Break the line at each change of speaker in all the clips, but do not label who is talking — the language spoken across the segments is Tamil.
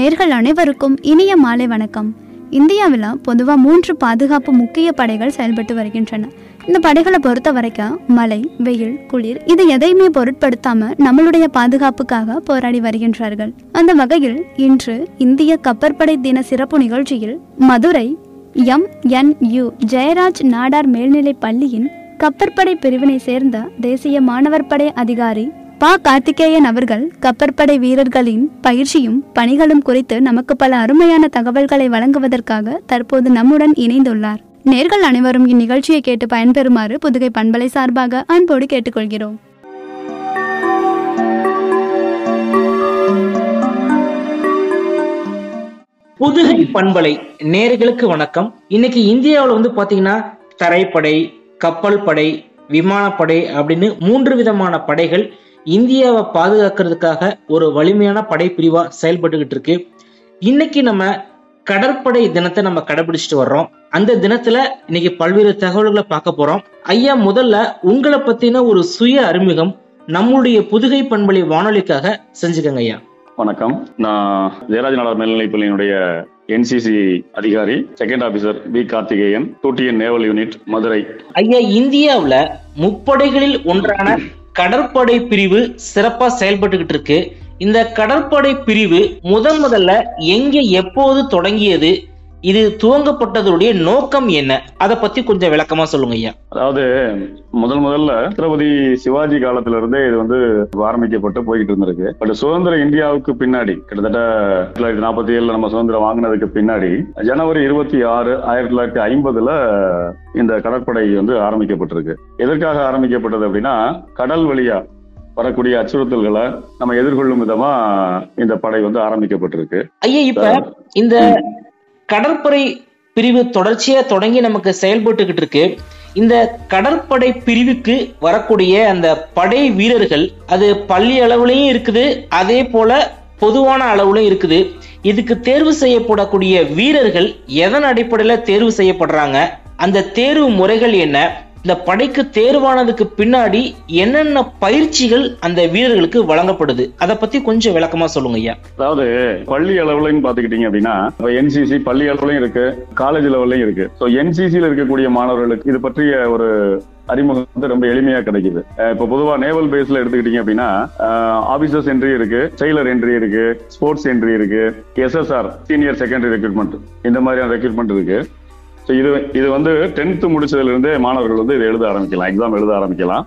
நேர்கள் அனைவருக்கும் இனிய மாலை வணக்கம் இந்தியாவில் பொதுவாக மூன்று பாதுகாப்பு முக்கிய படைகள் செயல்பட்டு வருகின்றன இந்த படைகளை பொறுத்த வரைக்கும் மழை வெயில் குளிர் இது எதையுமே பொருட்படுத்தாம நம்மளுடைய பாதுகாப்புக்காக போராடி வருகின்றார்கள் அந்த வகையில் இன்று இந்திய கப்பற்படை தின சிறப்பு நிகழ்ச்சியில் Madurai M N U Jayaraj Nadar மேல்நிலைப் பள்ளியின் கப்பற்படை பிரிவினை சேர்ந்த தேசிய மாணவர் படை அதிகாரி பா கார்த்திகேயன் அவர்கள் கப்பற்படை வீரர்களின் பயிற்சியும் பணிகளும் குறித்து நமக்கு பல அருமையான தகவல்களை வழங்குவதற்காக தற்போது நம்முடன் இணைந்துள்ளார் நேர்கள் அனைவரும் இந்நிகழ்ச்சியை கேட்டு பயன்பெறுமாறு புதுகை பண்பலை சார்பாக அன்போடு கேட்டுக்கொள்கிறோம்
புதுகை பண்பலை நேர்களுக்கு வணக்கம் இன்னைக்கு இந்தியாவில் வந்து பாத்தீங்கன்னா தரைப்படை கப்பல் படை விமானப்படை அப்படின்னு மூன்று விதமான படைகள் இந்தியாவை பாதுகாக்கிறதுக்காக ஒரு வலிமையான படை பிரிவா செயல்பட்டுக்கிட்டு இருக்கு இன்னைக்கு நம்ம கடற்படை தினத்தை நம்ம கடைபிடிச்சிட்டு வர்றோம் அந்த தினத்துல இன்னைக்கு பல்வேறு தகவல்களை பார்க்க போறோம் ஐயா முதல்ல உங்களை பத்தின ஒரு சுய அறிமுகம் நம்முடைய புதுகை பண்பலை வானொலிக்காக செஞ்சுக்கங்க ஐயா
வணக்கம் நான் ஜெயராஜ் நாடார் மேல்நிலைப் பள்ளியினுடைய என்சிசி அதிகாரி செகண்ட் ஆபீசர் பி கார்த்திகேயன் டூட்டியன் நேவல் யூனிட் மதுரை
ஐயா இந்தியாவுல முப்படைகளில் ஒன்றான கடற்படை பிரிவு சிறப்பா செயல்பட்டுக்கிட்டு இருக்கு இந்த கடற்படை பிரிவு முதன் முதல்ல எங்க எப்போது தொடங்கியது இது துவங்கப்பட்டதுடைய நோக்கம் என்ன அதை பத்தி கொஞ்சம் விளக்கமா சொல்லுங்க ஐயா
அதாவது முதல் முதல்ல சித்திரபதி சிவாஜி காலத்துல இருந்தே இது வந்து ஆரம்பிக்கப்பட்டு போய்கிட்டு இருந்திருக்கு பட் சுதந்திர இந்தியாவுக்கு பின்னாடி கிட்டத்தட்ட ஆயிரத்தி தொள்ளாயிரத்தி நாற்பத்தி ஏழுல நம்ம சுதந்திரம் வாங்கினதுக்கு பின்னாடி ஜனவரி இருபத்தி ஆறு ஆயிரத்தி தொள்ளாயிரத்தி ஐம்பதுல இந்த கடற்படை வந்து ஆரம்பிக்கப்பட்டிருக்கு எதற்காக ஆரம்பிக்கப்பட்டது அப்படின்னா கடல் வழியா வரக்கூடிய அச்சுறுத்தல்களை நம்ம எதிர்கொள்ளும் விதமா இந்த படை வந்து ஆரம்பிக்கப்பட்டிருக்கு
ஐயா இப்ப இந்த கடற்படை பிரிவு தொடர்ச்சியா தொடங்கி நமக்கு செயல்பட்டுக்கிட்டு இருக்கு இந்த கடற்படை பிரிவுக்கு வரக்கூடிய அந்த படை வீரர்கள் அது பள்ளி அளவுலயும் இருக்குது அதே போல பொதுவான அளவுலயும் இருக்குது இதுக்கு தேர்வு செய்யப்படக்கூடிய வீரர்கள் எதன் அடிப்படையில தேர்வு செய்யப்படுறாங்க அந்த தேர்வு முறைகள் என்ன இந்த படைக்கு தேர்வானதுக்கு பின்னாடி என்னென்ன பயிற்சிகள் அந்த வீரர்களுக்கு வழங்கப்படுது அதை பத்தி கொஞ்சம் விளக்கமா சொல்லுங்க ஐயா
அதாவது பள்ளி அளவுலன்னு பாத்துக்கிட்டீங்க அப்படின்னா என்சிசி பள்ளி அளவுலயும் இருக்கு காலேஜ் லெவல்லையும் இருக்கு ஸோ என்சிசியில் இருக்கக்கூடிய மாணவர்களுக்கு இது பற்றிய ஒரு அறிமுகம் வந்து ரொம்ப எளிமையா கிடைக்குது அஹ் இப்ப பொதுவா நேவல் பேஸ்ல எடுத்துக்கிட்டீங்க அப்படின்னா ஆபீசர்ஸ் என்ட்ரி இருக்கு செயலர் என்ட்ரி இருக்கு ஸ்போர்ட்ஸ் என்ட்ரி இருக்கு எஸ்எஸ்ஆர் சீனியர் செகண்டரி ரெக்ரூட்மெண்ட் இந்த மாதிரியான ரெக்ரூட்மெண்ட் இருக்கு ஸோ இது இது வந்து டென்த்து முடிச்சதுல இருந்தே மாணவர்கள் வந்து இதை எழுத ஆரம்பிக்கலாம் எக்ஸாம் எழுத ஆரம்பிக்கலாம்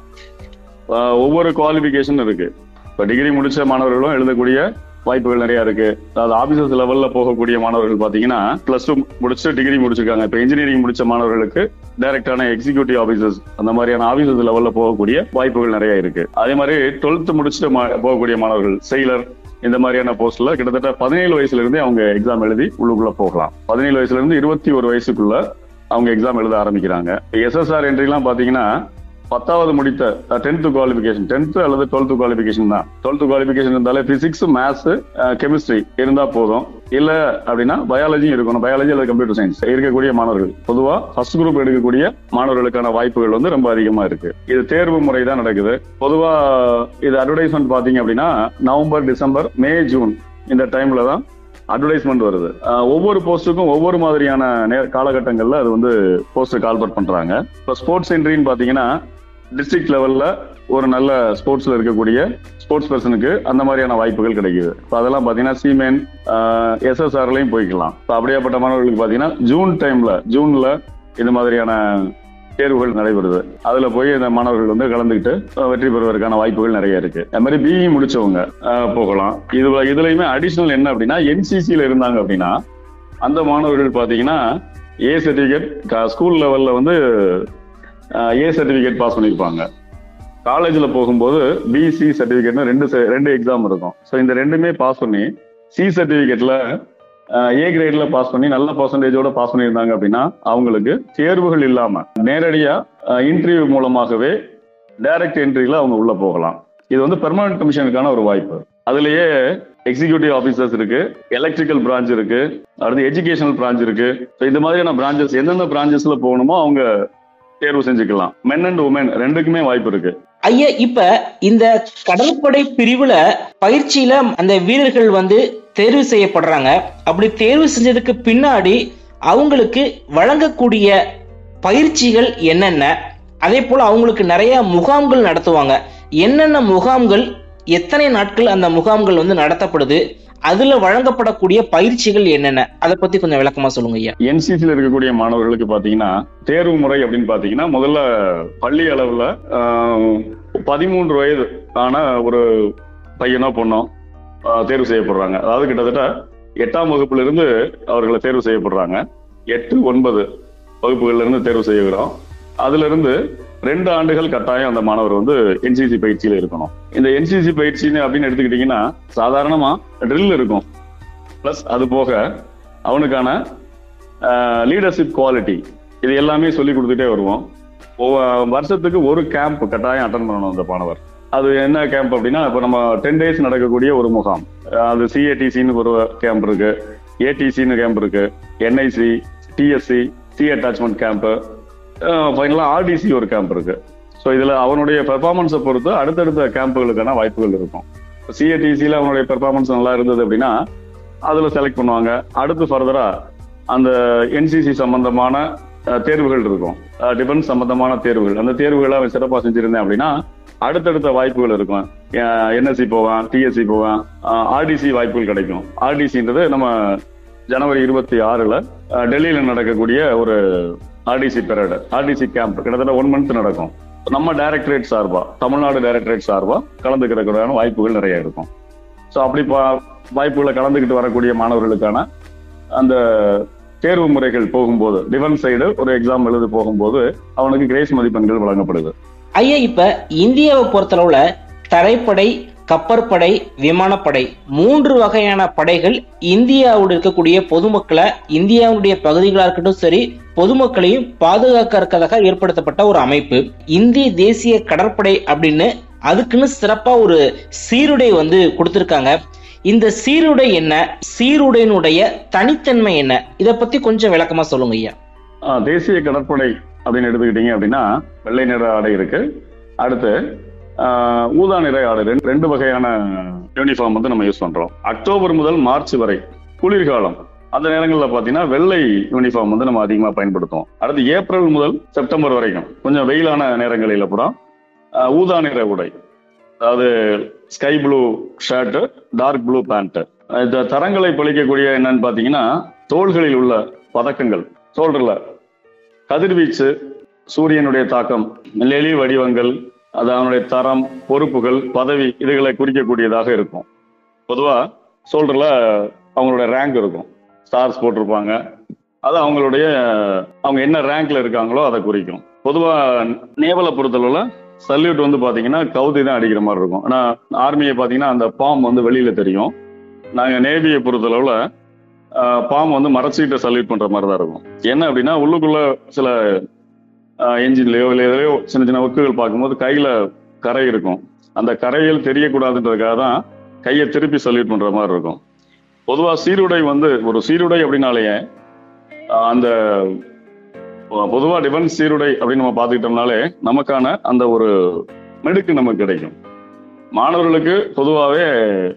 ஆஹ் ஒவ்வொரு குவாலிஃபிகேஷன் இருக்கு இப்போ டிகிரி முடிச்ச மாணவர்களும் எழுதக்கூடிய வாய்ப்புகள் நிறைய இருக்கு அதாவது ஆபீசர்ஸ் லெவல்ல போகக்கூடிய மாணவர்கள் பாத்தீங்கன்னா பிளஸ் டூ முடிச்சு டிகிரி முடிச்சிருக்காங்க இப்போ இன்ஜினியரிங் முடிச்ச மாணவர்களுக்கு டைரக்டான எக்ஸிக்யூட்டிவ் ஆபீசர்ஸ் அந்த மாதிரியான ஆபீசர்ஸ் லெவல்ல போகக்கூடிய வாய்ப்புகள் நிறைய இருக்கு அதே மாதிரி டுவெல்த் முடிச்சுட்டு மா- போகக்கூடிய மாணவர்கள் செயலர் இந்த மாதிரியான போஸ்ட்ல கிட்டத்தட்ட பதினேழு வயசுல இருந்தே அவங்க எக்ஸாம் எழுதி உள்ளுக்குள்ள போகலாம் பதினேழு வயசுல இருந்து இருபத்தி ஒரு வயசுக்குள்ள அவங்க எக்ஸாம் எழுத ஆரம்பிக்கிறாங்க எஸ்எஸ்ஆர் என்ட்ரிலாம் பாத்தீங்கன்னா பத்தாவது முடித்த டென்த் குவாலிஃபிகேஷன் டென்த் அல்லது டுவெல்த் குவாலிஃபிகேஷன் தான் டுவெல்த் குவாலிஃபிகேஷன் இருந்தாலே பிசிக்ஸ் மேத்ஸ் கெமிஸ்ட்ரி இருந்தா போதும் இல்ல அப்படின்னா பயாலஜியும் இருக்கணும் பயாலஜி அல்லது கம்ப்யூட்டர் சயின்ஸ் இருக்கக்கூடிய மாணவர்கள் பொதுவா ஃபர்ஸ்ட் குரூப் எடுக்கக்கூடிய மாணவர்களுக்கான வாய்ப்புகள் வந்து ரொம்ப அதிகமா இருக்கு இது தேர்வு முறை தான் நடக்குது பொதுவா இது அட்வர்டைஸ்மெண்ட் பாத்தீங்க அப்படின்னா நவம்பர் டிசம்பர் மே ஜூன் இந்த டைம்ல தான் அட்வர்டைஸ்மெண்ட் வருது அஹ் ஒவ்வொரு போஸ்ட்டுக்கும் ஒவ்வொரு மாதிரியான நே- காலகட்டங்கள்ல அது வந்து போஸ்ட் கால்பர் பண்றாங்க இப்போ ஸ்போர்ட்ஸ் என்ட்ரின்னு பாத்தீங்கன்னா டிஸ்ட்ரிக்ட் லெவல்ல ஒரு நல்ல ஸ்போர்ட்ஸ்ல இருக்கக்கூடிய ஸ்போர்ட்ஸ் பர்சனுக்கு அந்த மாதிரியான வாய்ப்புகள் கிடைக்குது இப்போ அதெல்லாம் பாத்தீங்கன்னா சீமென் எஸ்எஸ்ஆர்லயும் போய்க்கலாம் இப்போ அப்படியாப்பட்ட மாணவர்களுக்கு பாத்தீங்கன்னா ஜூன் டைம்ல ஜூன்ல இந்த மாதிரியான தேர்வுகள் நடைபெறுது அதுல போய் இந்த மாணவர்கள் வந்து கலந்துக்கிட்டு அஹ், வெற்றி பெறுவதற்கான வாய்ப்புகள் நிறைய இருக்கு அது மாதிரி பிஇ முடிச்சவங்க அஹ், போகலாம் இது இதுலயுமே அடிஷனல் என்ன அப்படின்னா என்சிசில இருந்தாங்க அப்படின்னா அந்த மாணவர்கள் பாத்தீங்கன்னா ஏ சர்டிபிகேட் ஸ்கூல் லெவல்ல வந்து ஏ சர்டிபிகேட் பாஸ் பண்ணியிருப்பாங்க காலேஜில் போகும்போது பிசி சர்டிபிகேட்னு ரெண்டு se- ரெண்டு எக்ஸாம் இருக்கும் ஸோ இந்த ரெண்டுமே பாஸ் பண்ணி சி சர்டிபிகேட்ல ஏ கிரேட்ல பாஸ் பண்ணி நல்ல பர்சன்டேஜோட பாஸ் பண்ணியிருந்தாங்க அப்படின்னா அவங்களுக்கு தேர்வுகள் இல்லாம நேரடியா இன்டர்வியூ மூலமாகவே டைரக்ட் என்ட்ரியில அவங்க உள்ள போகலாம் இது வந்து பெர்மனன்ட் கமிஷனுக்கான ஒரு வாய்ப்பு அதுலயே எக்ஸிகியூட்டிவ் ஆபீசர்ஸ் இருக்கு எலக்ட்ரிக்கல் பிரான்ச் இருக்கு அடுத்து எஜுகேஷனல் பிரான்ச் இருக்கு ஸோ இந்த மாதிரியான பிரான்ச்சஸ் எந்தெந்த பிரான்ச்சஸ்ல போகணுமோ அவங்க தேர்வு செஞ்சுக்கலாம் மென் அண்ட் உமன் ரெண்டுக்குமே வாய்ப்பு இருக்கு
ஐயா இப்ப இந்த கடற்படை பிரிவுல பயிற்சியில அந்த வீரர்கள் வந்து தேர்வு செய்யப்படுறாங்க அப்படி தேர்வு செஞ்சதுக்கு பின்னாடி அவங்களுக்கு வழங்கக்கூடிய பயிற்சிகள் என்னென்ன அதே போல அவங்களுக்கு நிறைய முகாம்கள் நடத்துவாங்க என்னென்ன முகாம்கள் எத்தனை நாட்கள் அந்த முகாம்கள் வந்து நடத்தப்படுது அதுல வழங்கப்படக்கூடிய பயிற்சிகள் என்னென்ன அதை பத்தி கொஞ்சம் விளக்கமா சொல்லுங்க ஐயா
என்சிசியில் இருக்கக்கூடிய மாணவர்களுக்கு பாத்தீங்கன்னா தேர்வு முறை அப்படின்னு பாத்தீங்கன்னா முதல்ல பள்ளி அளவுல ஆஹ், பதிமூன்று வயது ஆன ஒரு பையனோ பொண்ணோ ஆஹ், தேர்வு செய்யப்படுறாங்க அதாவது கிட்டத்தட்ட எட்டாம் வகுப்புல இருந்து அவர்களை தேர்வு செய்யப்படுறாங்க எட்டு ஒன்பது வகுப்புகள்ல இருந்து தேர்வு செய்கிறோம் அதுல இருந்து ரெண்டு ஆண்டுகள் கட்டாயம் அந்த மாணவர் வந்து என்சிசி பயிற்சியில இருக்கணும் இந்த என்சிசி பயிற்சின்னு அப்படின்னு எடுத்துக்கிட்டீங்கன்னா சாதாரணமா ட்ரில் இருக்கும் பிளஸ் அது போக அவனுக்கான லீடர்ஷிப் குவாலிட்டி இது எல்லாமே சொல்லி கொடுத்துட்டே வருவோம் ஒவ்வொ- வருஷத்துக்கு ஒரு கேம்ப் கட்டாயம் அட்டன் பண்ணணும் அந்த மாணவர் அது என்ன கேம்ப் அப்படின்னா இப்போ நம்ம டென் டேஸ் நடக்கக்கூடிய ஒரு முகாம் அஹ் அது சிஏடிசின்னு ஒரு கேம்ப் இருக்கு ஏடிசின்னு கேம்ப் இருக்கு NIC TSC C attachment camp ஃபைனலாக ஆர்டிசி ஒரு கேம்ப் இருக்கு ஸோ இதில் அவனுடைய பெர்ஃபார்மன்ஸை பொறுத்து அடுத்தடுத்த கேம்புகளுக்கான வாய்ப்புகள் இருக்கும் சிஏடிசியில் அவனுடைய பெர்ஃபார்மன்ஸ் நல்லா இருந்தது அப்படின்னா அதில் செலக்ட் பண்ணுவாங்க அடுத்து ஃபர்தரா அந்த என்சிசி சம்பந்தமான அஹ், தேர்வுகள் இருக்கும் டிஃபென்ஸ் சம்பந்தமான தேர்வுகள் அந்த தேர்வுகளை அவன் சிறப்பாக செஞ்சிருந்தேன் அப்படின்னா அடுத்தடுத்த வாய்ப்புகள் இருக்கும் என்எஸ்சி போவான் டிஎஸ்சி போவான் ஆர்டிசி வாய்ப்புகள் கிடைக்கும் ஆர்டிசின்றது நம்ம ஜனவரி இருபத்தி ஆறுல அஹ், டெல்லியில நடக்கக்கூடிய ஒரு ஆர்டிசி பெரட் ஆர்டிசி கேம்ப் கிட்டத்தட்ட ஒன் மந்த் நடக்கும் நம்ம டைரக்டரேட் சார்பா தமிழ்நாடு டைரக்டரேட் சார்பா கலந்துக்கிறதுக்கான வாய்ப்புகள் நிறைய இருக்கும் ஸோ அப்படி பா- வாய்ப்புகளை கலந்துக்கிட்டு வரக்கூடிய மாணவர்களுக்கான அந்த தேர்வு முறைகள் போகும்போது டிஃபென்ஸ் சைடு ஒரு எக்ஸாம் எழுத போகும்போது அவனுக்கு கிரேஸ் மதிப்பெண்கள் வழங்கப்படுது
ஐயா இப்ப இந்தியாவை பொறுத்தளவுல தரைப்படை கப்பற்படை விமானப்படை மூன்று வகையான படைகள் இந்தியாவோட இருக்கக்கூடிய பொதுமக்களை இந்தியாவுடைய பகுதிகளா இருக்கட்டும் சரி பொதுமக்களையும் பாதுகாக்க இருக்கதாக ஏற்படுத்தப்பட்ட ஒரு அமைப்பு இந்திய தேசிய கடற்படை அப்படின்னு அதுக்குன்னு சிறப்பா ஒரு சீருடை வந்து கொடுத்திருக்காங்க இந்த சீருடை என்ன சீருடையினுடைய தனித்தன்மை என்ன இத பத்தி கொஞ்சம் விளக்கமா சொல்லுங்க ஐயா
ஆஹ் தேசிய கடற்படை அப்படின்னு எடுத்துக்கிட்டீங்க அப்படின்னா வெள்ளை நிற ஆடை இருக்கு அடுத்து ஆஹ் ஊதா நிற ஆடை ரெண்டு- ரெண்டு வகையான யூனிஃபார்ம் வந்து நம்ம யூஸ் பண்றோம் அக்டோபர் முதல் மார்ச் வரை குளிர்காலம் அந்த நேரங்களில் பார்த்தீங்கன்னா வெள்ளை யூனிஃபார்ம் வந்து நம்ம அதிகமாக பயன்படுத்துவோம் அடுத்து ஏப்ரல் முதல் செப்டம்பர் வரைக்கும் கொஞ்சம் வெயிலான நேரங்களில் கூட ஆஹ் ஊதா நிற உடை அதாவது sky blue shirt dark blue pant இந்த தரங்களை பழிக்கக்கூடிய என்னன்னு பார்த்தீங்கன்னா தோள்களில் உள்ள பதக்கங்கள் சோல்டர்ல கதிர்வீச்சு சூரியனுடைய தாக்கம் நெளி வடிவங்கள் அது அவனுடைய தரம் பொறுப்புகள் பதவி இதுகளை குறிக்கக்கூடியதாக இருக்கும் பொதுவா சோல்டர்ல அவங்களோட ரேங்க் இருக்கும் ஸ்டார்ஸ் போட்டிருப்பாங்க அது அவங்களுடைய அவங்க என்ன ரேங்க்ல இருக்காங்களோ அதை குறிக்கும் பொதுவா நேவலை பொறுத்தளவுல சல்யூட் வந்து பாத்தீங்கன்னா கவுதி தான் அடிக்கிற மாதிரி இருக்கும் ஆனா ஆர்மியை பாத்தீங்கன்னா அந்த பாம் வந்து வெளியில தெரியும் நாங்க நேவியை பொறுத்தளவுல பாம் வந்து மறைச்சிக்கிட்ட சல்யூட் பண்ற மாதிரி தான் இருக்கும் என்ன அப்படின்னா உள்ளுக்குள்ள சில என்ஜின்லயோ இல்லை எதுலையோ சின்ன சின்ன ஒர்க்குகள் பார்க்கும்போது கையில கரை இருக்கும் அந்த கரையில் தெரியக்கூடாதுன்றதுக்காக தான் கையை திருப்பி சல்யூட் பண்ற மாதிரி இருக்கும் பொதுவா சீருடை வந்து ஒரு சீருடை அப்படின்னாலேயே ஆஹ் அந்த பொதுவா டிஃபென்ஸ் சீருடை அப்படின்னு நம்ம பார்த்துக்கிட்டோம்னாலே நமக்கான அந்த ஒரு மெடுக்கு நமக்கு கிடைக்கும் மாணவர்களுக்கு பொதுவாகவே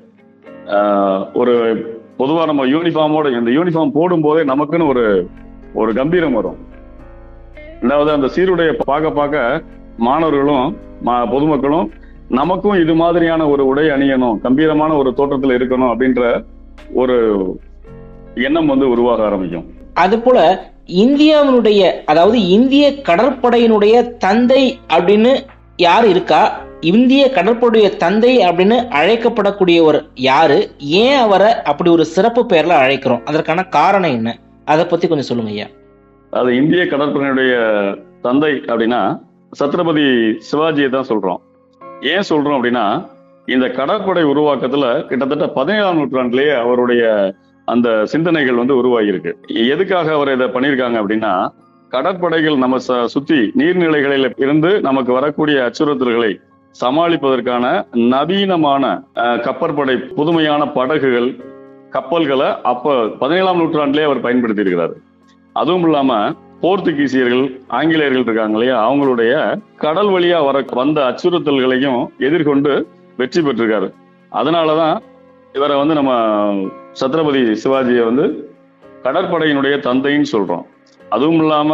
ஒரு பொதுவா நம்ம யூனிஃபார்மோட இந்த யூனிஃபார்ம் போடும்போதே நமக்குன்னு ஒரு ஒரு கம்பீரம் வரும் ரெண்டாவது அந்த சீருடைய பார்க்க பார்க்க மாணவர்களும் மா- பொதுமக்களும் நமக்கும் இது மாதிரியான ஒரு உடை அணியணும் கம்பீரமான ஒரு தோற்றத்தில் இருக்கணும் அப்படின்ற ஒரு எண்ணம் வந்து உருவாக ஆரம்பிக்கும்
அது போல இந்தியாவினுடைய அதாவது இந்திய கடற்படையினுடைய தந்தை அப்படின்னு யார் இருக்கா இந்திய கடற்படையுடைய தந்தை அப்படின்னு அழைக்கப்படக்கூடியவர் யாரு ஏன் அவரை அப்படி ஒரு சிறப்பு பெயர்ல அழைக்கிறோம் அதற்கான காரணம் என்ன அதை பத்தி கொஞ்சம் சொல்லுங்க ஐயா
அது இந்திய கடற்படையினுடைய தந்தை அப்படின்னா சத்ரபதி சிவாஜியை தான் சொல்றோம் ஏன் சொல்றோம் அப்படின்னா இந்த கடற்படை உருவாக்கத்துல கிட்டத்தட்ட பதினேழாம் நூற்றாண்டுலேயே அவருடைய அந்த சிந்தனைகள் வந்து உருவாகியிருக்கு எதுக்காக அவர் இதை பண்ணியிருக்காங்க அப்படின்னா கடற்படைகள் நம்ம ச- சுத்தி நீர்நிலைகளில் இருந்து நமக்கு வரக்கூடிய அச்சுறுத்தல்களை சமாளிப்பதற்கான நவீனமான அஹ், கப்பற்படை புதுமையான படகுகள் கப்பல்களை அப்ப பதினேழாம் நூற்றாண்டிலே அவர் பயன்படுத்தி இருக்கிறார் அதுவும் இல்லாம போர்த்துகீசியர்கள் ஆங்கிலேயர்கள் இருக்காங்க இல்லையா அவங்களுடைய கடல் வழியா வர வந்த அச்சுறுத்தல்களையும் எதிர்கொண்டு வெற்றி பெற்றிருக்காரு அதனாலதான் இவரை வந்து நம்ம சத்ரபதி சிவாஜியை வந்து கடற்படையினுடைய தந்தைன்னு சொல்றோம் அதுவும் இல்லாம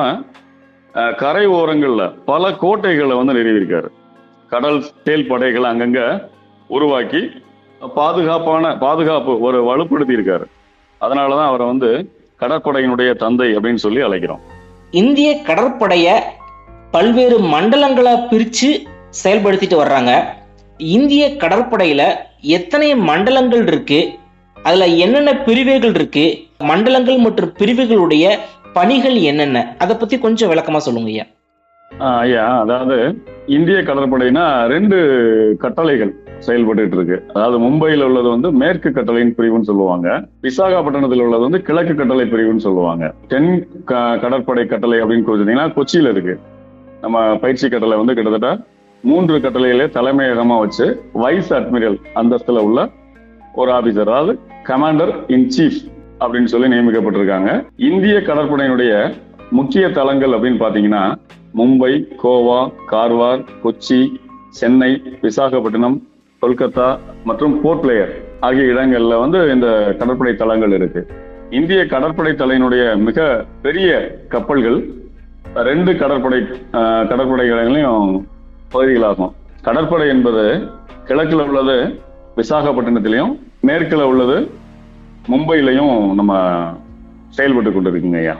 அஹ், கரை ஓரங்கள்ல பல கோட்டைகளை வந்து நிறுவியிருக்காரு கடல் தேல் படைகளை அங்கங்க உருவாக்கி பாதுகாப்பான பாதுகாப்பு ஒரு வலுப்படுத்தி இருக்காரு அதனாலதான் அவரை வந்து கடற்படையினுடைய தந்தை அப்படின்னு சொல்லி அழைக்கிறோம்
இந்திய கடற்படைய பல்வேறு மண்டலங்களா பிரிச்சு செயல்படுத்திட்டு வர்றாங்க இந்திய கடற்படையில எத்தனை மண்டலங்கள் இருக்கு அதுல என்னென்ன பிரிவுகள் இருக்கு மண்டலங்கள் மற்றும் பிரிவுகளுடைய பணிகள் என்னென்ன அதை பத்தி கொஞ்சம் விளக்கமா சொல்லுங்க ஐயா
ஆஹ் ஐயா அதாவது இந்திய கடற்படைனா ரெண்டு கட்டளைகள் செயல்பட்டு இருக்கு அதாவது மும்பையில் உள்ளது வந்து மேற்கு கட்டளையின் பிரிவுன்னு சொல்லுவாங்க விசாகப்பட்டினத்தில் உள்ளது வந்து கிழக்கு கட்டளை பிரிவுன்னு சொல்லுவாங்க தென் க- கடற்படை கட்டளை அப்படின்னு சொன்னீங்கன்னா கொச்சியில இருக்கு நம்ம பயிற்சி கட்டளை வந்து கிட்டத்தட்ட மூன்று கட்டளையிலே தலைமையகமா வச்சு வைஸ் அட்மிரல் அந்தஸ்துல உள்ள ஒரு ஆபீசர் அதாவது கமாண்டர் இன் சீஃப் அப்படின்னு சொல்லி நியமிக்கப்பட்டிருக்காங்க இந்திய கடற்படையினுடைய முக்கிய தளங்கள் அப்படின்னு பாத்தீங்கன்னா மும்பை கோவா கார்வார் கொச்சி சென்னை விசாகப்பட்டினம் கொல்கத்தா மற்றும் போர்ட் பிளேயர் ஆகிய இடங்கள்ல வந்து இந்த கடற்படை தளங்கள் இருக்கு இந்திய கடற்படை தலையினுடைய மிக பெரிய கப்பல்கள் ரெண்டு கடற்படை ஆஹ், கடற்படைகளையும் பகுதிகளாகும் கடற்படை என்பது கிழக்குல உள்ளது விசாகப்பட்டினத்திலையும் மேற்குல உள்ளது மும்பையிலையும் நம்ம செயல்பட்டு கொண்டிருக்குங்க ஐயா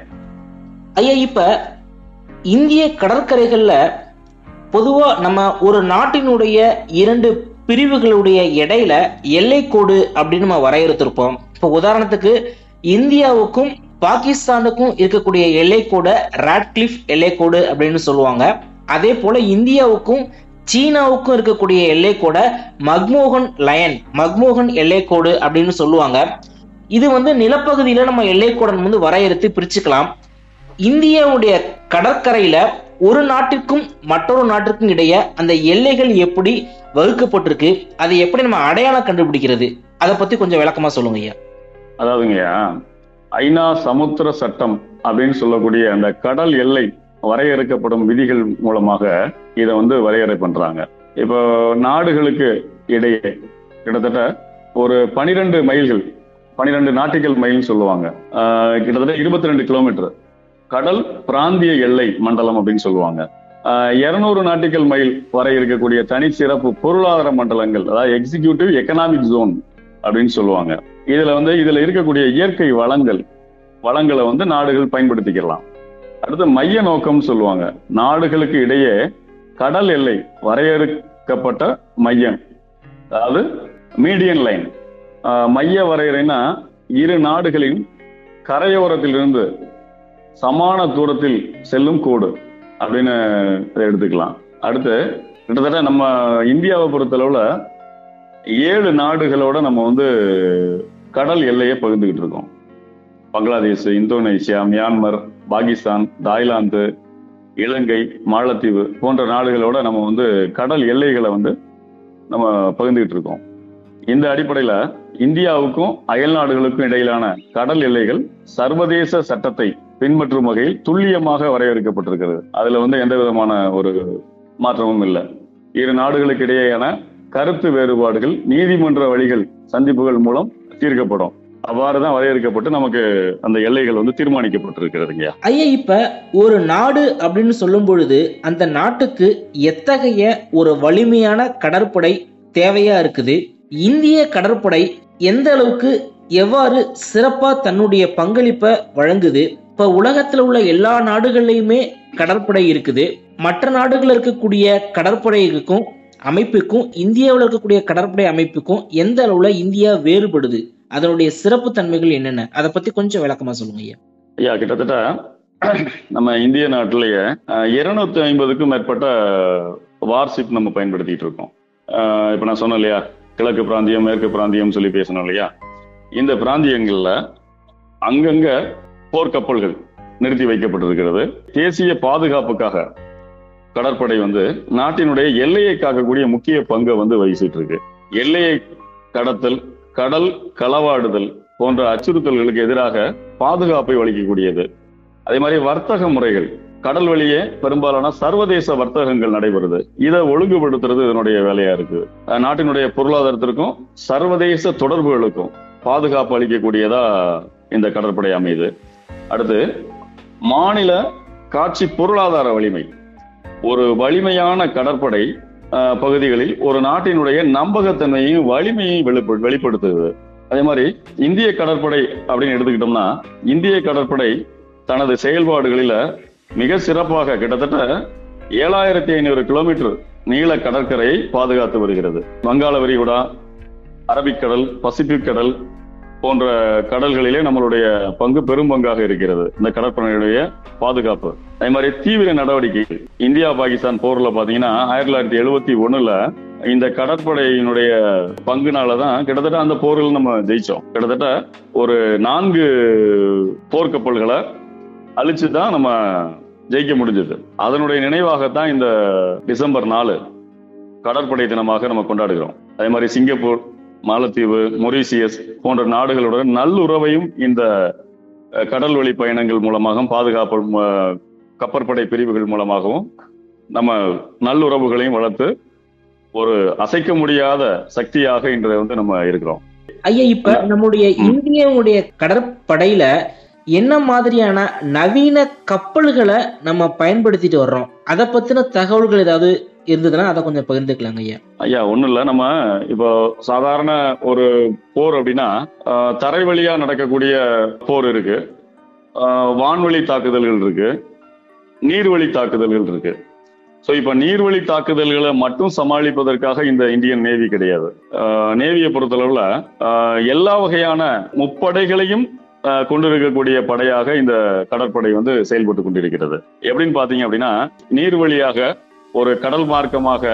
ஐயா இப்ப இந்திய கடற்கரைகள்ல பொதுவா நம்ம ஒரு நாட்டினுடைய இரண்டு பிரிவுகளுடைய இடையில எல்லைக்கோடு அப்படின்னு நம்ம வரையறுத்திருப்போம் இப்ப உதாரணத்துக்கு இந்தியாவுக்கும் பாகிஸ்தானுக்கும் இருக்கக்கூடிய எல்லைக்கோட ராட்கிளிஃப் எல்லைக்கோடு அப்படின்னு சொல்லுவாங்க அதே போல இந்தியாவுக்கும் சீனாவுக்கும் இருக்கக்கூடிய எல்லைக்கோட மக்மோகன் லயன் மக்மோகன் எல்லைக்கோடு அப்படின்னு சொல்லுவாங்க இது வந்து நிலப்பகுதியில நம்ம எல்லைக்கோடன் வந்து வரையறுத்து பிரிச்சுக்கலாம் இந்தியாவுடைய கடற்கரையில ஒரு நாட்டிற்கும் மற்றொரு நாட்டிற்கும் இடையே அந்த எல்லைகள் எப்படி வகுக்கப்பட்டிருக்கு அதை எப்படி நம்ம அடையாளம் கண்டுபிடிக்கிறது அதை பத்தி கொஞ்சம் விளக்கமா சொல்லுங்க ஐயா
அதாவதுங்கய்யா ஐநா சமுத்திர சட்டம் அப்படின்னு சொல்லக்கூடிய அந்த கடல் எல்லை வரையறுக்கப்படும் விதிகள் மூலமாக இதை வந்து வரையறை பண்றாங்க இப்போ நாடுகளுக்கு இடையே கிட்டத்தட்ட ஒரு பனிரெண்டு மைல்கள் பனிரெண்டு நாட்டிக்கல் மைல்னு சொல்லுவாங்க ஆஹ் கிட்டத்தட்ட இருபத்தி ரெண்டு கிலோமீட்டர் கடல் பிராந்திய எல்லை மண்டலம் அப்படின்னு சொல்லுவாங்க இருநூறு நாட்டிக்கல் மைல் வரை இருக்கக்கூடிய தனி சிறப்பு பொருளாதார மண்டலங்கள் அதாவது எக்ஸிகியூட்டிவ் எக்கனாமிக் ஜோன் அப்படின்னு சொல்லுவாங்க இதுல வந்து இதுல இருக்கக்கூடிய இயற்கை வளங்கள் வளங்களை வந்து நாடுகள் பயன்படுத்திக்கலாம் அடுத்து மைய நோக்கம் சொல்லுவாங்க நாடுகளுக்கு இடையே கடல் எல்லை வரையறுக்கப்பட்ட மையம் அதாவது மீடியன் லைன் மைய வரையறைனா இரு நாடுகளின் கரையோரத்திலிருந்து சமான தூரத்தில் செல்லும் கோடு அப்படின்னு இதை எடுத்துக்கலாம் அடுத்து கிட்டத்தட்ட நம்ம இந்தியாவை பொறுத்தளவுல ஏழு நாடுகளோட நம்ம வந்து கடல் எல்லையை பகிர்ந்துகிட்டு இருக்கோம் Bangladesh Indonesia Myanmar Pakistan Thailand Ilangai மாலத்தீவு போன்ற நாடுகளோட நம்ம வந்து கடல் எல்லைகளை வந்து நம்ம பகிர்ந்துகிட்டு இருக்கோம் இந்த அடிப்படையில இந்தியாவுக்கும் அயல் நாடுகளுக்கும் இடையிலான கடல் எல்லைகள் சர்வதேச சட்டத்தை பின்பற்றும் வகையில் துல்லியமாக வரையறுக்கப்பட்டிருக்கிறது அதுல வந்து எந்த விதமான ஒரு மாற்றமும் இல்லை இரு நாடுகளுக்கு இடையேயான கருத்து வேறுபாடுகள் நீதிமன்ற வழிகள் சந்திப்புகள் மூலம் தீர்க்கப்படும் அவ்வாறுதான் வரையறுக்கப்பட்டு நமக்கு அந்த எல்லைகள் வந்து தீர்மானிக்கப்பட்டிருக்கிறதுங்க
ஐயா இப்ப ஒரு நாடு அப்படின்னு சொல்லும் பொழுது அந்த நாட்டுக்கு எத்தகைய ஒரு வலிமையான கடற்படை தேவையா இருக்குது இந்திய கடற்படை எந்த அளவுக்கு எவ்வாறு சிறப்பா தன்னுடைய பங்களிப்பை வழங்குது இப்ப உலகத்துல உள்ள எல்லா நாடுகள்லயுமே கடற்படை இருக்குது மற்ற நாடுகள்ல இருக்கக்கூடிய கடற்படைக்கும் அமைப்புக்கும் இந்தியாவில் இருக்கக்கூடிய கடற்படை அமைப்புக்கும் எந்த அளவுல இந்தியா வேறுபடுது அதனுடைய சிறப்பு தன்மைகள் என்னென்ன அதை பத்தி கொஞ்சம் விளக்கமா சொல்லுங்க ஐயா
ஐயா கிட்டத்தட்ட நம்ம இந்திய நாட்டிலேயே இருநூத்தி ஐம்பதுக்கும் மேற்பட்ட வார்ஷிப் நம்ம பயன்படுத்திட்டு இருக்கோம் அஹ் இப்ப நான் சொன்னேன் இல்லையா கிழக்கு பிராந்தியம் மேற்கு பிராந்தியம் சொல்லி பேசணும் இல்லையா இந்த பிராந்தியங்கள்ல அங்கங்க போர்க்கப்பல்கள் நிறுத்தி வைக்கப்பட்டிருக்கிறது தேசிய பாதுகாப்புக்காக கடற்படை வந்து நாட்டினுடைய எல்லையை காக்கக்கூடிய முக்கிய பங்கை வந்து வகிச்சிட்டு இருக்கு எல்லையை கடத்தல் கடல் களவாடுதல் போன்ற அச்சுறுத்தல்களுக்கு எதிராக பாதுகாப்பை வலிக்கக்கூடியது அதே மாதிரி வர்த்தக முறைகள் கடல் வழியே பெரும்பாலான சர்வதேச வர்த்தகங்கள் நடைபெறுது இதை ஒழுங்குபடுத்துறது இதனுடைய வேலையா இருக்கு அஹ் நாட்டினுடைய பொருளாதாரத்திற்கும் சர்வதேச தொடர்புகளுக்கும் பாதுகாப்பு அளிக்கக்கூடியதா இந்த கடற்படை அமையுது அடுத்து மாநில காட்சி பொருளாதார வலிமை ஒரு வலிமையான கடற்படை அஹ், பகுதிகளில் ஒரு நாட்டினுடைய நம்பகத்தன்மையும் வலிமையும் வெளிப்ப- வெளிப்படுத்துது அதே மாதிரி இந்திய கடற்படை அப்படின்னு எடுத்துக்கிட்டோம்னா இந்திய கடற்படை தனது செயல்பாடுகளில மிக சிறப்பாக கிட்டத்தட்ட ஏழாயிரத்தி ஐநூறு கிலோமீட்டர் நீள கடற்கரையை பாதுகாத்து வருகிறது வங்காள விரிகுடா அரபிக்கடல் பசிபிக் கடல் போன்ற கடல்களிலே நம்மளுடைய பங்கு பெரும் பங்காக இருக்கிறது இந்த கடற்படையுடைய பாதுகாப்பு அதே மாதிரி தீவிர நடவடிக்கை இந்தியா பாகிஸ்தான் போர்ல பாத்தீங்கன்னா ஆயிரத்தி தொள்ளாயிரத்தி எழுபத்தி ஒண்ணுல இந்த கடற்படையினுடைய பங்குனாலதான் கிட்டத்தட்ட அந்த போரில் நம்ம ஜெயிச்சோம் கிட்டத்தட்ட ஒரு நான்கு போர்க்கப்பல்களை அழிச்சு தான் நம்ம ஜெயிக்க முடிஞ்சது அதனுடைய நினைவாகத்தான் இந்த டிசம்பர் நாலு கடற்படை தினமாக நம்ம கொண்டாடுகிறோம் அதே மாதிரி சிங்கப்பூர் மாலத்தீவு மொரீசியஸ் போன்ற நாடுகளுடன் நல்லுறவையும் இந்த அஹ், கடல் வழி பயணங்கள் மூலமாகவும் பாதுகாப்பு ம- கப்பற்படை பிரிவுகள் மூலமாகவும் நம்ம நல்லுறவுகளையும் வளர்த்து ஒரு அசைக்க முடியாத சக்தியாக இன்று வந்து நம்ம இருக்கிறோம்
ஐயா இப்ப நம்முடைய இந்தியாவுடைய கடற்படையில என்ன மாதிரியான நவீன கப்பல்களை நம்ம பயன்படுத்திட்டு வர்றோம் அதை பத்தின தகவல்கள் ஏதாவது இருந்ததுன்னா அதை கொஞ்சம் பகிர்ந்துக்கலாங்க ஐயா
ஐயா ஒண்ணும் இல்ல நம்ம இப்போ சாதாரண ஒரு போர் அப்படின்னா ஆஹ், தரை வழியா நடக்கக்கூடிய போர் இருக்கு ஆஹ், வான்வழி தாக்குதல்கள் இருக்கு நீர்வழி தாக்குதல்கள் இருக்கு ஸோ இப்போ நீர்வழி தாக்குதல்களை மட்டும் சமாளிப்பதற்காக இந்த இந்தியன் நேவி கிடையாது ஆஹ், நேவியை பொறுத்தளவுல ஆஹ், எல்லா வகையான முப்படைகளையும் ஆஹ், கொண்டிருக்கக்கூடிய படையாக இந்த கடற்படை வந்து செயல்பட்டு கொண்டிருக்கிறது எப்படின்னு பாத்தீங்க அப்படின்னா நீர் வழியாக ஒரு கடல் மார்க்கமாக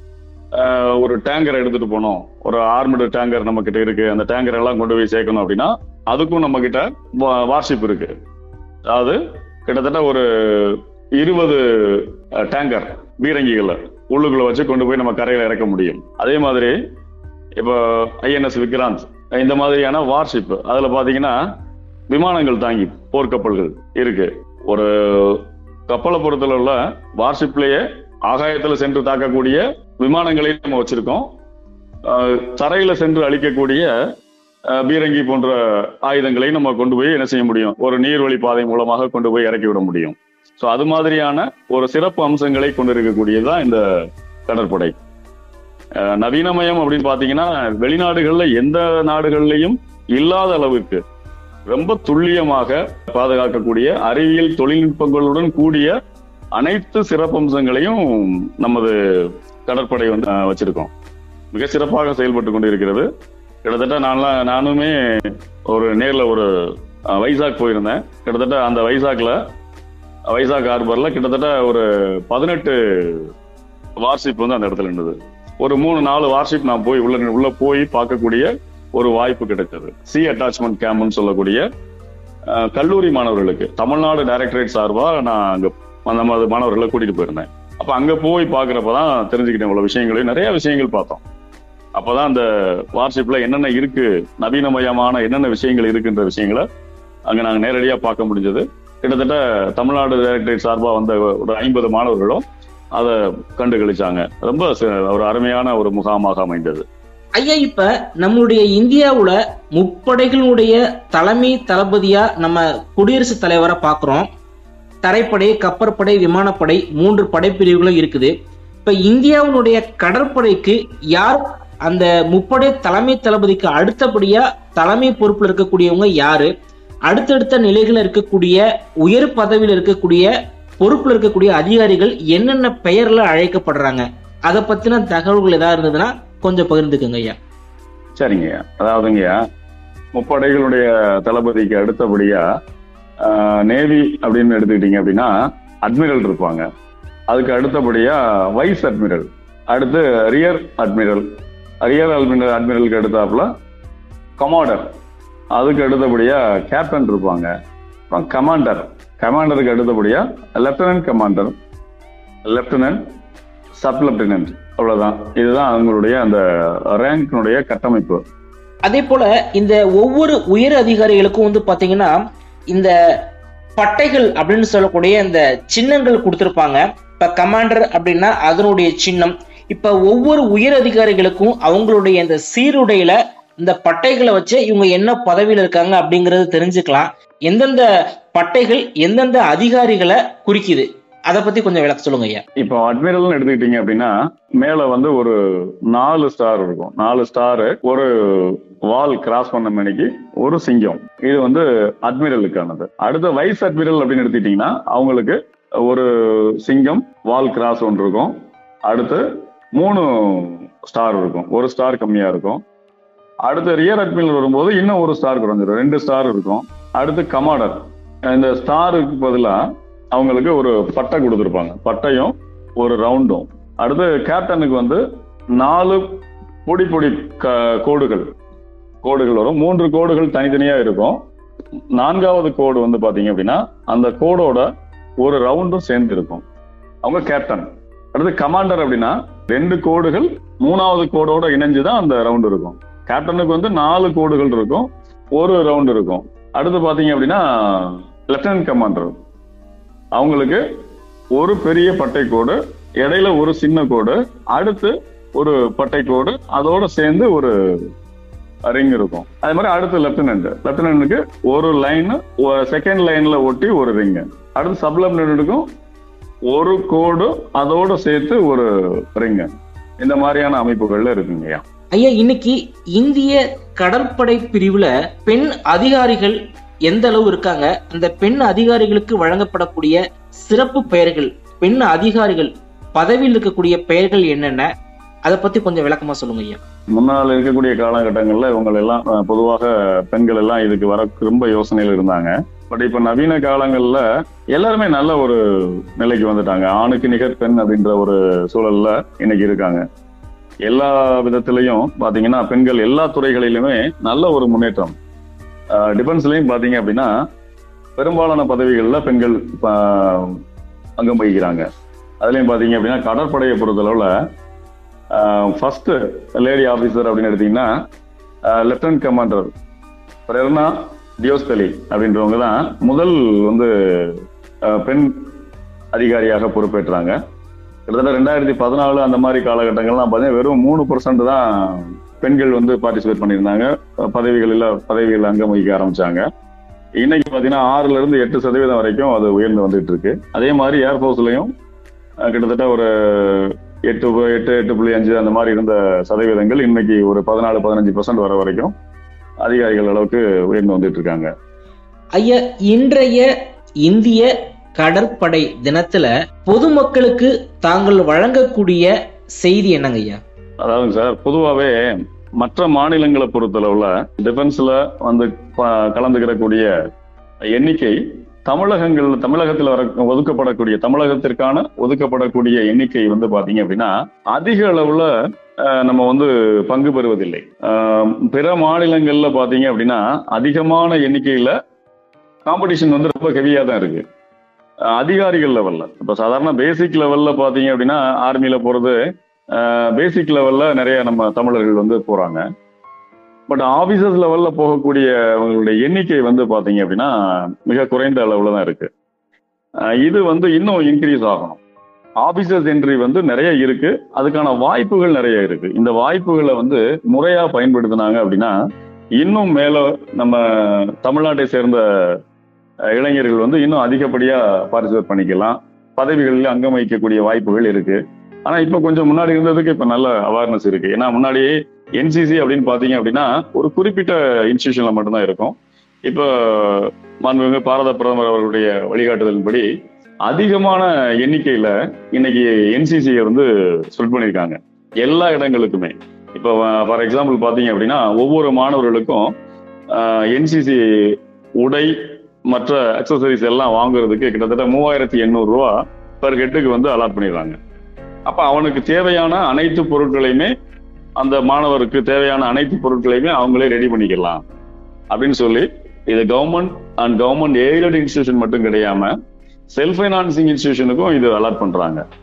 ஆஹ், ஒரு டேங்கர் எடுத்துட்டு போனோம் ஒரு ஆர்மடு டேங்கர் நம்ம கிட்ட இருக்கு அந்த டேங்கர் எல்லாம் கொண்டு போய் சேர்க்கணும் அப்படின்னா அதுக்கும் நம்ம கிட்ட வார்ஷிப் இருக்கு அதாவது கிட்டத்தட்ட ஒரு இருபது டேங்கர் பீரங்கிகளை உள்ளுக்குள்ள வச்சு கொண்டு போய் நம்ம கரையில இறக்க முடியும் அதே மாதிரி இப்போ ஐஎன்எஸ் விக்ராந்த் இந்த மாதிரியான வார்ஷிப் அதுல பாத்தீங்கன்னா விமானங்கள் தாங்கி போர்க்கப்பல்கள் இருக்கு ஒரு கப்பலை பொறுத்தளவுல வார்ஷிப்லயே ஆகாயத்துல சென்று தாக்கக்கூடிய விமானங்களை நம்ம வச்சிருக்கோம் அஹ், தரையில சென்று அழிக்கக்கூடிய அஹ், பீரங்கி போன்ற ஆயுதங்களை நம்ம கொண்டு போய் என்ன செய்ய முடியும் ஒரு நீர்வழி பாதை மூலமாக கொண்டு போய் இறக்கி விட முடியும் ஸோ அது மாதிரியான ஒரு சிறப்பு அம்சங்களை கொண்டிருக்கக்கூடியதுதான் இந்த கடற்படை அஹ், நவீனமயம் அப்படின்னு பாத்தீங்கன்னா வெளிநாடுகள்ல எந்த நாடுகள்லையும் இல்லாத அளவுக்கு ரொம்ப துல்லியமாக பாதுகாக்கக்கூடிய அறிவியல் தொழில்நுட்பங்களுடன் கூடிய அனைத்து சிறப்பம்சங்களையும் நமது கடற்படை வந்து அஹ், வச்சிருக்கோம் மிக சிறப்பாக செயல்பட்டு கொண்டிருக்கிறது கிட்டத்தட்ட நான்லாம் நானுமே ஒரு நேர்ல ஒரு அஹ், வைசாக் போயிருந்தேன் கிட்டத்தட்ட அந்த வைசாக்ல வைசாக் ஹார்பர்ல கிட்டத்தட்ட ஒரு பதினெட்டு வார்ஷிப் வந்து அந்த இடத்துல இருந்தது ஒரு மூணு நாலு வார்ஷிப் நான் போய் உள்ள உள்ள போய் பார்க்கக்கூடிய ஒரு வாய்ப்பு கிடைத்தது சி அட்டாச்மெண்ட் கேம்ப்னு சொல்லக்கூடிய அஹ், கல்லூரி மாணவர்களுக்கு தமிழ்நாடு டைரக்டரேட் சார்பா நான் அங்க அந்த மாதிரி மாணவர்களை கூட்டிட்டு போயிருந்தேன் அப்ப அங்க போய் பாக்குறப்பதான் தெரிஞ்சுக்கிட்டேன் இவ்வளவு விஷயங்களையும் நிறைய விஷயங்கள் பார்த்தோம் அப்பதான் அந்த வார்ஷிப்ல என்னென்ன இருக்கு நவீனமயமான என்னென்ன விஷயங்கள் இருக்குன்ற விஷயங்களை அங்க நாங்க நேரடியா பார்க்க முடிஞ்சது கிட்டத்தட்ட தமிழ்நாடு டைரக்டரேட் சார்பா வந்த ஒரு ஐம்பது மாணவர்களும் அதை கண்டு கழிச்சாங்க ரொம்ப ச- ஒரு அருமையான ஒரு முகாமாக அமைந்தது
ஐயா இப்ப நம்மளுடைய இந்தியாவுல முப்படைகளுடைய தலைமை தளபதியா நம்ம குடியரசுத் தலைவரை பாக்குறோம் தரைப்படை கப்பற்படை விமானப்படை மூன்று படைப்பிரிவுகளும் இருக்குது இப்ப இந்தியாவுடைய கடற்படைக்கு யார் அந்த முப்படை தலைமை தளபதிக்கு அடுத்தபடியா தலைமை பொறுப்புல இருக்கக்கூடியவங்க யாரு அடுத்தடுத்த நிலைகளில் இருக்கக்கூடிய உயர் பதவியில் இருக்கக்கூடிய பொறுப்புல இருக்கக்கூடிய அதிகாரிகள் என்னென்ன பெயர்ல அழைக்கப்படுறாங்க அதை பத்தின தகவல்கள் ஏதாவது இருந்ததுன்னா கொஞ்சம் பகிர்ந்துக்குங்க ஐயா
சரிங்கய்யா அதாவதுங்கய்யா முப்படைகளுடைய தளபதிக்கு அடுத்தபடியா ஆஹ், நேவி அப்படின்னு எடுத்துக்கிட்டீங்க அப்படின்னா அட்மிரல் இருப்பாங்க அதுக்கு அடுத்தபடியா வைஸ் அட்மிரல் அடுத்து ரியர் அட்மிரல் ரியர் அட்மிரல் அட்மிரலுக்கு அடுத்தாப்புல கமாண்டர் அதுக்கு அடுத்தபடியா கேப்டன் இருப்பாங்க அப்புறம் கமாண்டர் கமாண்டருக்கு அடுத்தபடியா lieutenant commander lieutenant sub lieutenant அவ்வளவுதான் இதுதான் அவங்களுடைய அந்த ரேங்கினுடைய கட்டமைப்பு
அதே போல இந்த ஒவ்வொரு உயர் அதிகாரிகளுக்கும் வந்து பாத்தீங்கன்னா இந்த பட்டைகள் அப்படின்னு சொல்லக்கூடிய இந்த சின்னங்கள் கொடுத்திருப்பாங்க இப்ப கமாண்டர் அப்படின்னா அதனுடைய சின்னம் இப்ப ஒவ்வொரு உயர் அதிகாரிகளுக்கும் அவங்களுடைய இந்த சீருடையில இந்த பட்டைகளை வச்சு இவங்க என்ன பதவியில இருக்காங்க அப்படிங்கறது தெரிஞ்சுக்கலாம் எந்தெந்த பட்டைகள் எந்தெந்த அதிகாரிகளை குறிக்குது அதை பத்தி கொஞ்சம் விளக்க சொல்லுங்க ஐயா
இப்போ அட்மிரல்னு எடுத்துக்கிட்டீங்க அப்படின்னா மேல வந்து ஒரு நாலு ஸ்டார் இருக்கும் நாலு ஸ்டார் ஒரு வால் கிராஸ் பண்ண மணிக்கு ஒரு சிங்கம் இது வந்து அட்மிரலுக்கானது அடுத்த வைஸ் அட்மிரல் அப்படின்னு எடுத்துக்கிட்டீங்கன்னா அவங்களுக்கு ஒரு சிங்கம் வால் கிராஸ் ஒன்று இருக்கும் அடுத்து மூணு ஸ்டார் இருக்கும் ஒரு ஸ்டார் கம்மியா இருக்கும் அடுத்து ரியர் அட்மிரல் வரும்போது இன்னும் ஒரு ஸ்டார் குறைஞ்சிரும் ரெண்டு ஸ்டார் இருக்கும் அடுத்து கமாண்டர் இந்த ஸ்டாருக்கு பதிலா அவங்களுக்கு ஒரு பட்டை கொடுத்துருப்பாங்க பட்டையும் ஒரு ரவுண்டும் அடுத்து கேப்டனுக்கு வந்து நாலு பொடி பொடி க- கோடுகள் கோடுகள் வரும் மூன்று கோடுகள் தனித்தனியா இருக்கும் நான்காவது கோடு வந்து பாத்தீங்க அப்படின்னா அந்த கோடோட ஒரு ரவுண்டும் சேர்ந்து இருக்கும் அவங்க கேப்டன் அடுத்து கமாண்டர் அப்படின்னா ரெண்டு கோடுகள் மூணாவது கோடோட இணைஞ்சுதான் அந்த ரவுண்ட் இருக்கும் கேப்டனுக்கு வந்து நாலு கோடுகள் இருக்கும் ஒரு ரவுண்ட் இருக்கும் அடுத்து பாத்தீங்க அப்படின்னா லெப்டினன்ட் கமாண்டர் அவங்களுக்கு ஒரு பெரிய பட்டை கோடு இடையில ஒரு சின்ன கோடு அடுத்து ஒரு பட்டை கோடு அதோட சேர்ந்து ஒரு ரிங் இருக்கும் அதே மாதிரி அடுத்து லெப்டினன்ட் லெப்டினன்ட்டுக்கு ஒரு லைன் செகண்ட் லைன்ல ஒட்டி ஒரு ரிங் அடுத்து சப் லெப்டினன்ட்டுக்கும் ஒரு கோடு அதோட சேர்த்து ஒரு ரிங் இந்த மாதிரியான அமைப்புகள்ல இருக்குங்கய்யா
ஐயா இன்னைக்கு இந்திய கடற்படை பிரிவுல பெண் அதிகாரிகள் எந்த அளவு இருக்காங்க அந்த பெண் அதிகாரிகளுக்கு வழங்கப்படக்கூடிய சிறப்பு பெயர்கள் பெண் அதிகாரிகள் பதவியில் இருக்கக்கூடிய பெயர்கள் என்னென்ன அதை பத்தி கொஞ்சம் விளக்கமா சொல்லுங்க ஐயா
முன்னால் இருக்கக்கூடிய காலகட்டங்கள்ல இவங்க எல்லாம் அஹ், பொதுவாக பெண்கள் எல்லாம் இதுக்கு வர ரொம்ப யோசனையில் இருந்தாங்க பட் இப்ப நவீன காலங்கள்ல எல்லாருமே நல்ல ஒரு நிலைக்கு வந்துட்டாங்க ஆணுக்கு நிகர் பெண் அப்படின்ற ஒரு சூழல்ல இன்னைக்கு இருக்காங்க எல்லா விதத்திலையும் பாத்தீங்கன்னா பெண்கள் எல்லா துறைகளிலுமே நல்ல ஒரு முன்னேற்றம் டிஃபென்ஸ்லயும் பாத்தீங்க அப்படின்னா பெரும்பாலான பதவிகள்ல பெண்கள் ஆஹ், அங்கம் வகிக்கிறாங்க அதுலயும் பாத்தீங்க அப்படின்னா கடற்படையை பொறுத்தளவுல ஃபர்ஸ்ட் லேடி ஆபீசர் அப்படின்னு எடுத்தீங்கன்னா லெப்டினன்ட் கமாண்டர் பிரேரணா டியோஸ்தலி அப்படின்றவங்க தான் முதல் வந்து அஹ், பெண் அதிகாரியாக பொறுப்பேற்றாங்க கிட்டத்தட்ட ரெண்டாயிரத்தி பதினாலு அந்த மாதிரி காலகட்டங்கள்லாம் பார்த்தீங்கன்னா வெறும் மூணு பர்சன்ட் தான் பெண்கள் வந்து பார்ட்டிசிபேட் பண்ணியிருந்தாங்க அஹ், பதவிகளில் பதவிகள் அங்கம் வகிக்க ஆரம்பிச்சாங்க இன்னைக்கு பார்த்தீங்கன்னா ஆறுல இருந்து எட்டு சதவீதம் வரைக்கும் அது உயர்ந்து வந்துட்டு இருக்கு அதே மாதிரி ஏர்ஃபோர்ஸ்லயும் கிட்டத்தட்ட ஒரு எட்டு பு- எட்டு எட்டு புள்ளி அஞ்சு அந்த மாதிரி இருந்த சதவீதங்கள் இன்னைக்கு ஒரு பதினாலு பதினஞ்சு பர்சன்ட் வர வரைக்கும் அதிகாரிகள் அளவுக்கு உயர்ந்து வந்துட்டு இருக்காங்க
ஐயா இன்றைய இந்திய கடற்படை தினத்துல பொதுமக்களுக்கு தாங்கள் வழங்கக்கூடிய செய்தி என்னங்க ஐயா
அதாவது சார் பொதுவாகவே மற்ற மாநிலங்களை பொறுத்தளவுல டிஃபென்ஸ்ல வந்து ப- கலந்துக்கிறக்கூடிய எண்ணிக்கை தமிழகங்கள் தமிழகத்தில் வர ஒதுக்கப்படக்கூடிய தமிழகத்திற்கான ஒதுக்கப்படக்கூடிய எண்ணிக்கை வந்து பாத்தீங்க அப்படின்னா அதிக அளவுல அஹ், நம்ம வந்து பங்கு பெறுவதில்லை அஹ், பிற மாநிலங்கள்ல பாத்தீங்க அப்படின்னா அதிகமான எண்ணிக்கையில காம்படிஷன் வந்து ரொம்ப ஹெவியா தான் இருக்கு அஹ், அதிகாரிகள் லெவல்ல இப்ப சாதாரண பேசிக் லெவல்ல பாத்தீங்க அப்படின்னா ஆர்மியில போறது பேசிக் லெவல்ல நிறைய நம்ம தமிழர்கள் வந்து போறாங்க பட் ஆபீசர்ஸ் லெவல்ல போகக்கூடிய அவங்களுடைய எண்ணிக்கை வந்து பாத்தீங்க அப்படின்னா மிக குறைந்த அளவுல தான் இருக்கு அஹ் இது வந்து இன்னும் இன்க்ரீஸ் ஆகணும் ஆபீசர்ஸ் என்ட்ரி வந்து நிறைய இருக்கு அதுக்கான வாய்ப்புகள் நிறைய இருக்கு இந்த வாய்ப்புகளை வந்து முறையா பயன்படுத்தினாங்க அப்படின்னா இன்னும் மேல நம்ம தமிழ்நாட்டை சேர்ந்த அஹ், இளைஞர்கள் வந்து இன்னும் அதிகப்படியா பார்ட்டிசிபேட் பண்ணிக்கலாம் பதவிகளில் அங்கம் வகிக்கக்கூடிய வாய்ப்புகள் இருக்கு ஆனா இப்ப கொஞ்சம் முன்னாடி இருந்ததுக்கு இப்ப நல்ல அவேர்னஸ் இருக்கு ஏன்னா முன்னாடியே என்சிசி அப்படின்னு பாத்தீங்க அப்படின்னா ஒரு குறிப்பிட்ட இன்ஸ்டிடியூஷன்ல மட்டும்தான் இருக்கும் இப்போ மாண்புமிகு பாரத பிரதமர் அவர்களுடைய வழிகாட்டுதலின்படி அதிகமான எண்ணிக்கையில இன்னைக்கு என்சிசி வந்து ஸ்ப்ரெட் பண்ணியிருக்காங்க எல்லா இடங்களுக்குமே இப்போ ஃபார் எக்ஸாம்பிள் பாத்தீங்க அப்படின்னா ஒவ்வொரு மாணவர்களுக்கும் என்சிசி உடை மற்ற அக்சசரிஸ் எல்லாம் வாங்குறதுக்கு கிட்டத்தட்ட மூவாயிரத்தி எண்ணூறு ரூபா பர் ஹெட்டுக்கு வந்து அலாட் பண்ணிடுறாங்க அப்ப அவனுக்கு தேவையான அனைத்து பொருட்களையுமே அந்த மாணவருக்கு தேவையான அனைத்து பொருட்களையுமே அவங்களே ரெடி பண்ணிக்கலாம் அப்படின்னு சொல்லி இது government and government aided institution மட்டும் கிடையாம செல்ஃப் ஃபைனான்சிங் இன்ஸ்டிடியூஷனுக்கும் இது அலாட் பண்றாங்க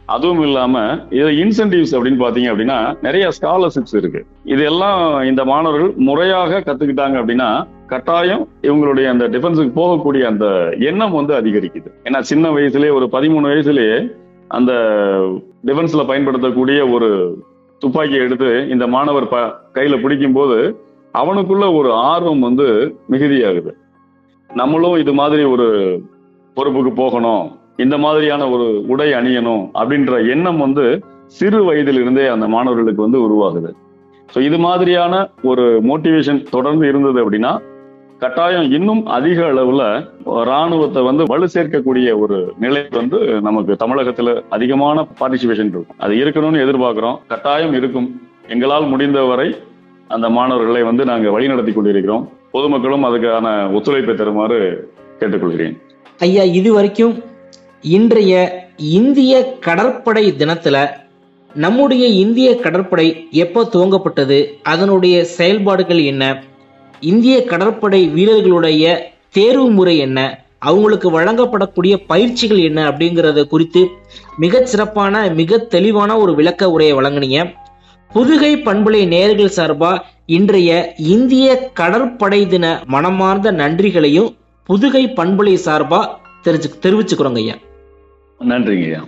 அதுவும் இல்லாம இது இன்சென்டிவ்ஸ் அப்படின்னு பாத்தீங்க அப்படின்னா நிறைய ஸ்காலர்ஷிப்ஸ் இருக்கு இதெல்லாம் இந்த மாணவர்கள் முறையாக கத்துக்கிட்டாங்க அப்படின்னா கட்டாயம் இவங்களுடைய அந்த டிஃபென்ஸுக்கு போகக்கூடிய அந்த எண்ணம் வந்து அதிகரிக்குது ஏன்னா சின்ன வயசுலயே ஒரு பதிமூணு வயசுலயே அந்த டிஃபென்ஸ்ல பயன்படுத்தக்கூடிய ஒரு துப்பாக்கியை எடுத்து இந்த மாணவர் ப கையில பிடிக்கும் போது அவனுக்குள்ள ஒரு ஆர்வம் வந்து மிகுதியாகுது நம்மளும் இது மாதிரி ஒரு பொறுப்புக்கு போகணும் இந்த மாதிரியான ஒரு உடை அணியணும் அப்படின்ற எண்ணம் வந்து சிறு வயதிலிருந்தே அந்த மாணவர்களுக்கு வந்து உருவாகுது ஸோ இது மாதிரியான ஒரு மோட்டிவேஷன் தொடர்ந்து இருந்தது அப்படின்னா கட்டாயம் இன்னும் அதிக அளவுல ராணுவத்தை வந்து வலு சேர்க்கக்கூடிய ஒரு நிலை வந்து நமக்கு தமிழகத்துல அதிகமான பார்ட்டிசிபேஷன் இருக்கும் அது இருக்கணும்னு எதிர்பார்க்கிறோம் கட்டாயம் இருக்கும் எங்களால் முடிந்தவரை அந்த மாணவர்களை வந்து நாங்க வழிநடத்தி கொண்டிருக்கிறோம் பொதுமக்களும் அதுக்கான ஒத்துழைப்பை தருமாறு கேட்டுக்கொள்கிறேன்
ஐயா இது வரைக்கும் இன்றைய இந்திய கடற்படை தினத்துல நம்முடைய இந்திய கடற்படை எப்போ துவங்கப்பட்டது அதனுடைய செயல்பாடுகள் என்ன இந்திய கடற்படை வீரர்களுடைய தேர்வு முறை என்ன அவங்களுக்கு வழங்கப்படக்கூடிய பயிற்சிகள் என்ன அப்படிங்கறத குறித்து மிகச் சிறப்பான மிக தெளிவான ஒரு விளக்க உரையை வழங்குனீங்க புதுகை பண்புலை நேர்கள் சார்பா இன்றைய இந்திய கடற்படை தின மனமார்ந்த நன்றிகளையும் புதுகை பண்புலை சார்பா தெரிஞ்சு தெரிவிச்சுக்கிறோங்க ஐயா
நன்றிங்க ஐயா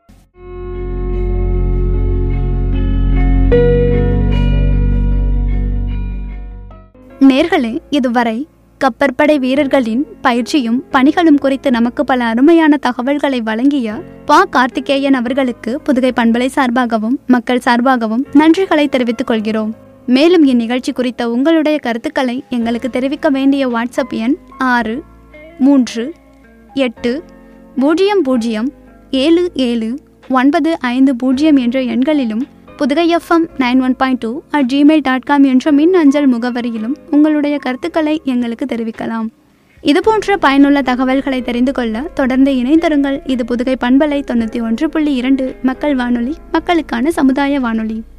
நேர்களே இதுவரை கப்பற்படை வீரர்களின் பயிற்சியும் பணிகளும் குறித்து நமக்கு பல அருமையான தகவல்களை வழங்கிய பா கார்த்திகேயன் அவர்களுக்கு புதுகை பண்பலை சார்பாகவும் மக்கள் சார்பாகவும் நன்றிகளை தெரிவித்துக் கொள்கிறோம் மேலும் இந்நிகழ்ச்சி குறித்த உங்களுடைய கருத்துக்களை எங்களுக்கு தெரிவிக்க வேண்டிய வாட்ஸ்அப் எண் ஆறு மூன்று எட்டு பூஜ்ஜியம் பூஜ்ஜியம் ஏழு ஏழு ஒன்பது ஐந்து பூஜ்ஜியம் என்ற எண்களிலும் Pudugai FM nine one point two at Gmail dot com என்ற மின் அஞ்சல் முகவரியிலும் உங்களுடைய கருத்துக்களை எங்களுக்கு தெரிவிக்கலாம் இதுபோன்ற பயனுள்ள தகவல்களை தெரிந்து கொள்ள தொடர்ந்து இணைந்திருங்கள் இது புதுகை பண்பலை தொண்ணூற்றி ஒன்று புள்ளி இரண்டு மக்கள் வானொலி மக்களுக்கான சமுதாய வானொலி